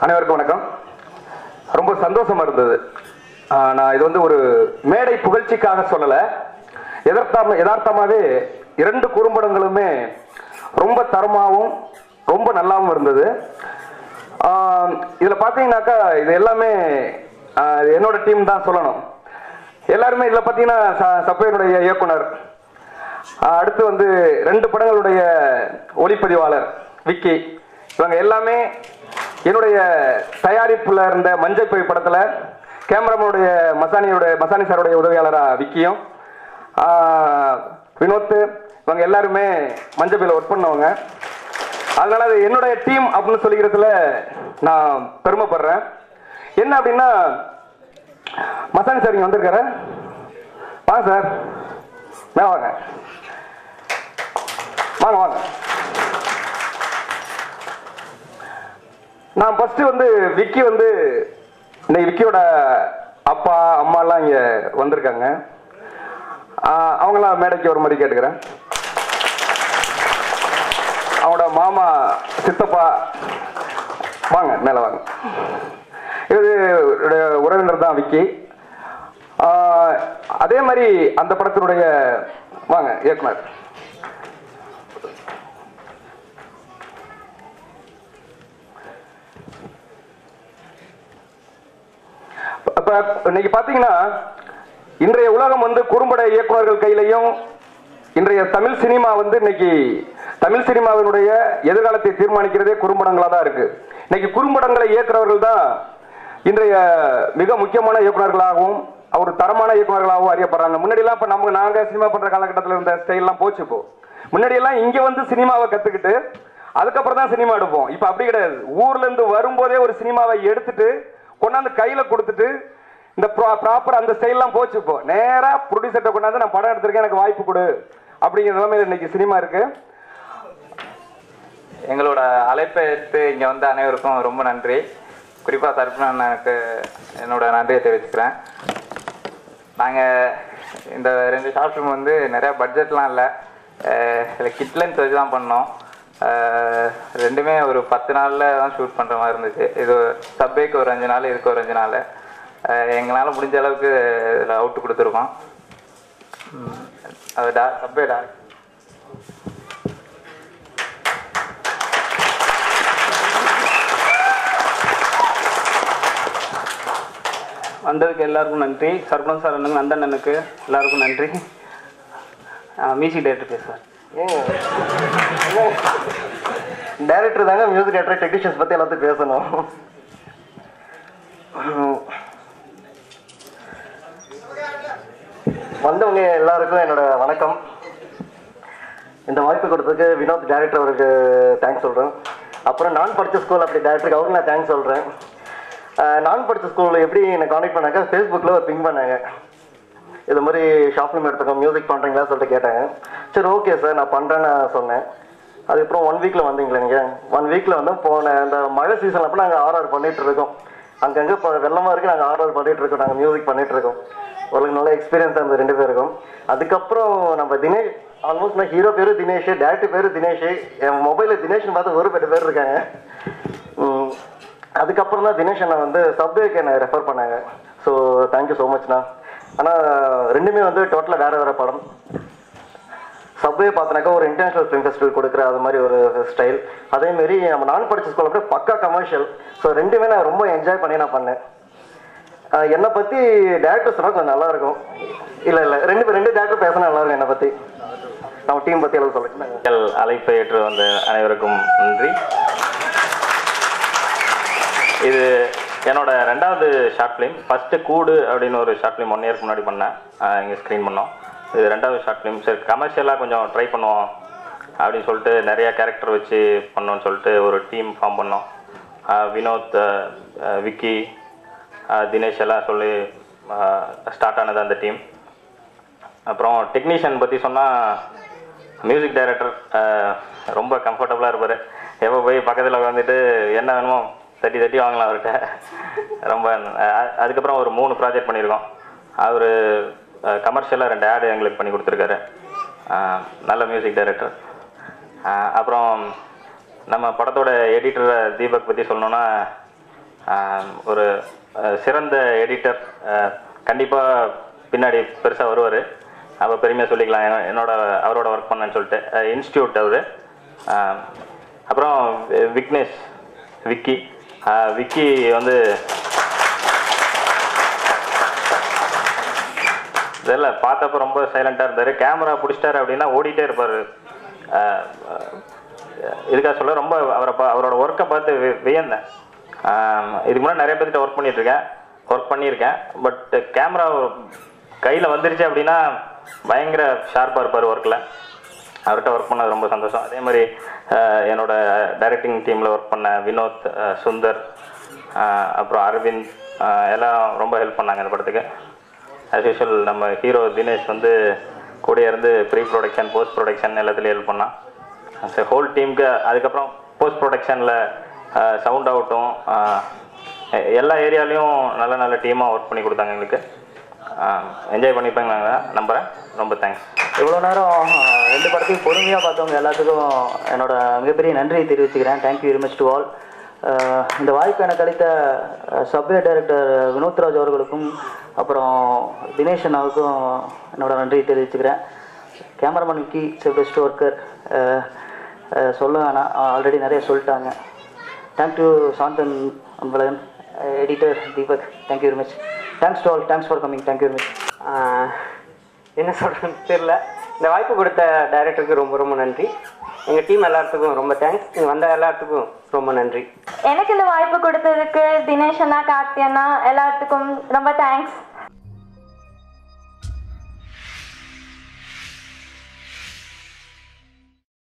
அனைவருக்கும் வணக்கம் ரொம்ப சந்தோஷமா இருந்தது ஆஹ் நான் இது வந்து ஒரு மேடை புகழ்ச்சிக்காக சொல்லலை எதார்த்தமா யதார்த்தமாகவே இரண்டு குறும்படங்களுமே ரொம்ப தரமாகவும் ரொம்ப நல்லாவும் இருந்தது ஆஹ் இதுல பார்த்தீங்கன்னாக்கா இது எல்லாமே ஆஹ் இது என்னோட டீம் தான் சொல்லணும் எல்லாருமே இதில் பார்த்தீங்கன்னா ச- சப்பையனுடைய இயக்குனர் ஆஹ் அடுத்து வந்து ரெண்டு படங்களுடைய ஒளிப்பதிவாளர் விக்கி இவங்க எல்லாமே என்னுடைய தயாரிப்புல இருந்த மஞ்சள் பை படத்துல கேமராமேனுடைய மசானியோட மசானி சாருடைய உதவியாளரா விக்கியும் ஆஹ் வினோத் இவங்க எல்லாருமே மஞ்சள் பையில ஒர்க் பண்ணவங்க அதனால அது என்னுடைய டீம் அப்படின்னு சொல்லிக்கிறதுல நான் பெருமைப்படுறேன் என்ன அப்படின்னா மசானி சார் இங்க வந்திருக்காரு வாங்க சார் மேல வாங்க வாங்க வாங்க நான் ஃபர்ஸ்ட் வந்து விக்கி வந்து இன்னைக்கு விக்கியோட அப்பா அம்மாலாம் இங்க வந்திருக்காங்க ஆஹ் அவங்களாம் மேடைக்கு ஒரு மாதிரி கேட்டுக்கிறேன் அவனோட மாமா சித்தப்பா வாங்க மேலே வாங்க இது என்னுடைய உறவினர் தான் விக்கி ஆஹ் அதே மாதிரி அந்த படத்தினுடைய வாங்க இயக்குனர் அப்ப இன்னைக்கு பாத்தீங்கன்னா இன்றைய உலகம் வந்து குறும்பட இயக்குனர்கள் கையிலையும் இன்றைய தமிழ் சினிமா வந்து இன்னைக்கு தமிழ் சினிமாவினுடைய எதிர்காலத்தை தீர்மானிக்கிறதே குறும்படங்களா தான் இருக்கு இன்னைக்கு குறும்படங்களை இயக்குறவர்கள் தான் இன்றைய மிக முக்கியமான இயக்குனர்களாகவும் ஒரு தரமான இயக்குனர்களாகவும் அறியப்படுறாங்க முன்னாடிலாம் இப்ப நம்ம நாங்க சினிமா பண்ற காலகட்டத்தில் இருந்த ஸ்டைல்லாம் போச்சு இப்போ முன்னாடி எல்லாம் இங்க வந்து சினிமாவை கத்துக்கிட்டு அதுக்கப்புறம் தான் சினிமா எடுப்போம் இப்ப அப்படி கிடையாது ஊர்ல இருந்து வரும்போதே ஒரு சினிமாவை எடுத்துட்டு கொண்டாந்து கையில கொடுத்துட்டு இந்த ப்ராப்பர் அந்த ஸ்டைல்லாம் போச்சு இப்போ நேரா ப்ரொடியூசர்ட்ட கொண்டாந்து நான் படம் எடுத்திருக்கேன் எனக்கு வாய்ப்பு கொடு அப்படிங்கிற நிலைமையில இன்னைக்கு சினிமா இருக்கு எங்களோட அழைப்பை எடுத்து இங்கே வந்த அனைவருக்கும் ரொம்ப நன்றி குறிப்பாக சர்பனா அண்ணனுக்கு என்னோட நன்றியை தெரிவிச்சுக்கிறேன் நாங்கள் இந்த ரெண்டு ஷார்ட் ஃபிலிம் வந்து நிறையா பட்ஜெட்லாம் இல்லை இதில் கிட் லென்த் வச்சு தான் பண்ணோம் அஹ் ரெண்டுமே ஒரு பத்து நாளில் தான் ஷூட் பண்ணுற மாதிரி இருந்துச்சு இது சப்பேக்கு ஒரு அஞ்சு நாள் இதுக்கு ஒரு அஞ்சு நாள் எங்களால் முடிஞ்ச அளவுக்கு இதில் அவுட்டு கொடுத்துருக்கோம் ம், அது டா சப்பே டா வந்ததுக்கு எல்லாருக்கும் நன்றி சர்பன் சார் அண்ணனுக்கு நந்தன் அண்ணனுக்கு எல்லாருக்கும் நன்றி மியூசிக் டைரக்டர் பேசுவார் டைரக்டர் தாங்க மியூசிக் டைரக்டர் டெக்னீஷியன்ஸ் பற்றி எல்லாத்தையும் பேசணும் வந்தவங்க எல்லாருக்கும் என்னோட வணக்கம் இந்த வாய்ப்பு கொடுத்ததுக்கு வினோத் டைரக்டர் அவருக்கு தேங்க்ஸ் சொல்கிறேன் அப்புறம் நான் படித்த ஸ்கூல் அப்படி டைரக்டருக்கு அவருக்கு நான் தேங்க்ஸ் சொல்கிறேன் நான் படித்த ஸ்கூல் எப்படி என்னை காண்டாக்ட் பண்ணாங்க ஃபேஸ்புக்கில் ஒரு பிங் பண்ணாங்க இது மாதிரி ஷார்ட் ஃபிலிம் எடுத்துக்கோ மியூசிக் பண்ணுறீங்களா சொல்லிட்டு கேட்டாங்க சரி ஓகே சார் நான் பண்ணுறேன்னு நான் சொன்னேன் அதுக்கப்புறம் ஒன் வீக்கில் வந்தீங்களா நீங்கள் ஒன் வீக்கில் வந்து போன அந்த மழை சீசன் அப்போ நாங்கள் ஆர்டர் பண்ணிட்டு இருக்கோம் அங்கங்கே இப்போ வெள்ளமாக இருக்குது நாங்கள் ஆர்டர் பண்ணிட்டு இருக்கோம் நாங்கள் மியூசிக் பண்ணிட்டு இருக்கோம் ஒரு நல்ல எக்ஸ்பீரியன்ஸாக இருந்தது ரெண்டு பேருக்கும் அதுக்கப்புறம் நம்ம தினேஷ் ஆல்மோஸ்ட் நான் ஹீரோ பேரு தினேஷ் டேரக்டர் பேரு தினேஷ் என் மொபைலில் தினேஷ்னு பார்த்து ஒரு ரெண்டு பேர் இருக்காங்க உம், அதுக்கப்புறம் தான் தினேஷ் அண்ணா வந்து சப்வேக்கு என்னை ரெஃபர் பண்ணாங்க ஸோ தேங்க்யூ ஸோ மச்ண்ணா ஆனால் ரெண்டுமே வந்து டோட்டலாக வேறு வேறு படம் சப்வே பார்த்தனாக்கா ஒரு இன்டர்நேஷனல் ஃபிலிம் ஃபெஸ்டிவல் கொடுக்குற அது மாதிரி ஒரு ஸ்டைல் அதேமாரி நம்ம நான் படித்த ஸ்கூல் அப்படியே பக்கா கமர்ஷியல் ஸோ ரெண்டுமே நான் ரொம்ப என்ஜாய் பண்ணி நான் பண்ணேன் ஆஹ் என்னை பற்றி டேரக்டர் சொன்னால் கொஞ்சம் நல்லா இருக்கும் இல்லை இல்லை ரெண்டு பேர் ரெண்டு டேரக்டர் பேசினா நல்லா இருக்கும் என்னை பற்றி நம்ம டீம் பற்றி எல்லாம் சொல்லுங்க எங்கள் அழைப்பை ஏற்று வந்த அனைவருக்கும் நன்றி இது என்னோட ரெண்டாவது ஷார்ட் ஃபிலிம் ஃபஸ்ட்டு கூடு அப்படின்னு ஒரு ஷார்ட் ஃபிலிம் ஒன் இயர்க்கு முன்னாடி பண்ணேன் இங்கே ஸ்க்ரீன் பண்ணோம் இது ரெண்டாவது ஷார்ட் ஃபிலிம் சரி கமர்ஷியலாக கொஞ்சம் ட்ரை பண்ணுவோம் அப்படின்னு சொல்லிட்டு நிறைய கேரக்டர் வச்சு பண்ணோம்னு சொல்லிட்டு ஒரு டீம் ஃபார்ம் பண்ணோம் ஆஹ் வினோத் ஆஹ் ஆஹ் விக்கி ஆஹ் தினேஷ் எல்லாம் சொல்லி ஸ்டார்ட் ஆனது அந்த டீம் அப்புறம் டெக்னீஷியன் பற்றி சொன்னால் மியூசிக் டைரக்டர் ரொம்ப கம்ஃபர்டபுளாக இருப்பார் எப்போ போய் பக்கத்தில் உட்காந்துட்டு என்ன வேணுமோ தட்டி தட்டி வாங்கலாம் அவர்கிட்ட ரொம்ப அஹ், அதுக்கப்புறம் ஒரு மூணு ப்ராஜெக்ட் பண்ணியிருக்கோம் அவர் கமர்ஷியலாக ரெண்டு ஆடு எங்களுக்கு பண்ணி கொடுத்துருக்காரு அஹ், நல்ல மியூசிக் டைரக்டர் அப்புறம் நம்ம படத்தோட எடிட்டர் தீபக் பற்றி சொல்லணுன்னா ஆஹ் ஒரு அஹ், சிறந்த எடிட்டர் கண்டிப்பாக பின்னாடி பெருசாக வருவார் அப்போ பெருமையாக சொல்லிக்கலாம் என்ன- என்னோட அவரோட ஒர்க் பண்ணேன்னு சொல்லிட்டு இன்ஸ்டியூட் அவர் அப்புறம் வி- விக்னேஷ் விக்கி ஆஹ், விக்கி வந்து தெரியல பார்த்தப்ப ரொம்ப சைலண்டாக இருந்தார் கேமரா பிடிச்சிட்டாரு அப்படின்னா ஓடிட்டே இருப்பார் இதுக்காக சொல்ல ரொம்ப அவரை பா அவரோட ஒர்க்கை பார்த்து வி- வியந்தேன் ஆஹ் இதுக்கு முன்னாடி நிறைய பேர்கிட்ட ஒர்க் பண்ணியிருக்கேன் ஒர்க் பண்ணியிருக்கேன் பட் கேமரா கையில் வந்துருச்சு அப்படின்னா பயங்கர ஷார்ப்பாக இருப்பார் ஒர்க்கில் அவர்கிட்ட ஒர்க் பண்ணது ரொம்ப சந்தோஷம் அதே மாதிரி ஆஹ் என்னோட டைரக்டிங் டீமில் ஒர்க் பண்ண வினோத் ஆஹ் சுந்தர் ஆஹ் அப்புறம் அரவிந்த் ஆஹ் எல்லாம் ரொம்ப ஹெல்ப் பண்ணாங்க இந்த படத்துக்கு ஆஸ் யூஷுவல் நம்ம ஹீரோ தினேஷ் வந்து கூட இருந்து ப்ரீ ப்ரொடக்ஷன் போஸ்ட் ப்ரொடக்ஷன் எல்லாத்துலேயும் ஹெல்ப் பண்ணான் ஹோல் டீமுக்கு அதுக்கப்புறம் போஸ்ட் ப்ரொடக்ஷனில் சவுண்ட் ஆகட்டும் எல்லா ஏரியாலையும் நல்ல நல்ல டீமாக ஒர்க் பண்ணி கொடுத்தாங்க எங்களுக்கு என்ஜாய் பண்ணிப்பாங்க நாங்கள் நம்புகிறேன் ரொம்ப தேங்க்ஸ் இவ்வளோ நேரம் அஹ், ரெண்டு படத்தையும் பொறுமையாக பார்த்தவங்க எல்லாத்துக்கும் என்னோட மிகப்பெரிய நன்றியை தெரிவிச்சுக்கிறேன் thank you very much to all இந்த வாய்ப்பு எனக்கு அளித்த சப்வே டைரக்டர் வினோத்ராஜ் அவர்களுக்கும் அப்புறம் தினேஷ் அண்ணாவுக்கும் என்னோட நன்றியை தெரிவிச்சுக்கிறேன் cameraman Vicky it's best worker சொல்ல வேணாம் ஆல்ரெடி நிறைய சொல்லிட்டாங்க thank you Santhan Anbazhagan editor Deepak thank you very much thanks to all thanks for coming thank you very much ah என்ன சொல்கிறேன்னு தெரில இந்த வாய்ப்பு கொடுத்த டைரக்டருக்கு ரொம்ப ரொம்ப நன்றி எங்கள் டீம் எல்லாத்துக்கும் ரொம்ப தேங்க்ஸ் இங்கே வந்த எல்லாத்துக்கும் ரொம்ப நன்றி எனக்கு இந்த வாய்ப்பு கொடுத்ததுக்கு தினேஷ் அண்ணா கார்த்தி அண்ணா எல்லாத்துக்கும் ரொம்ப தேங்க்ஸ்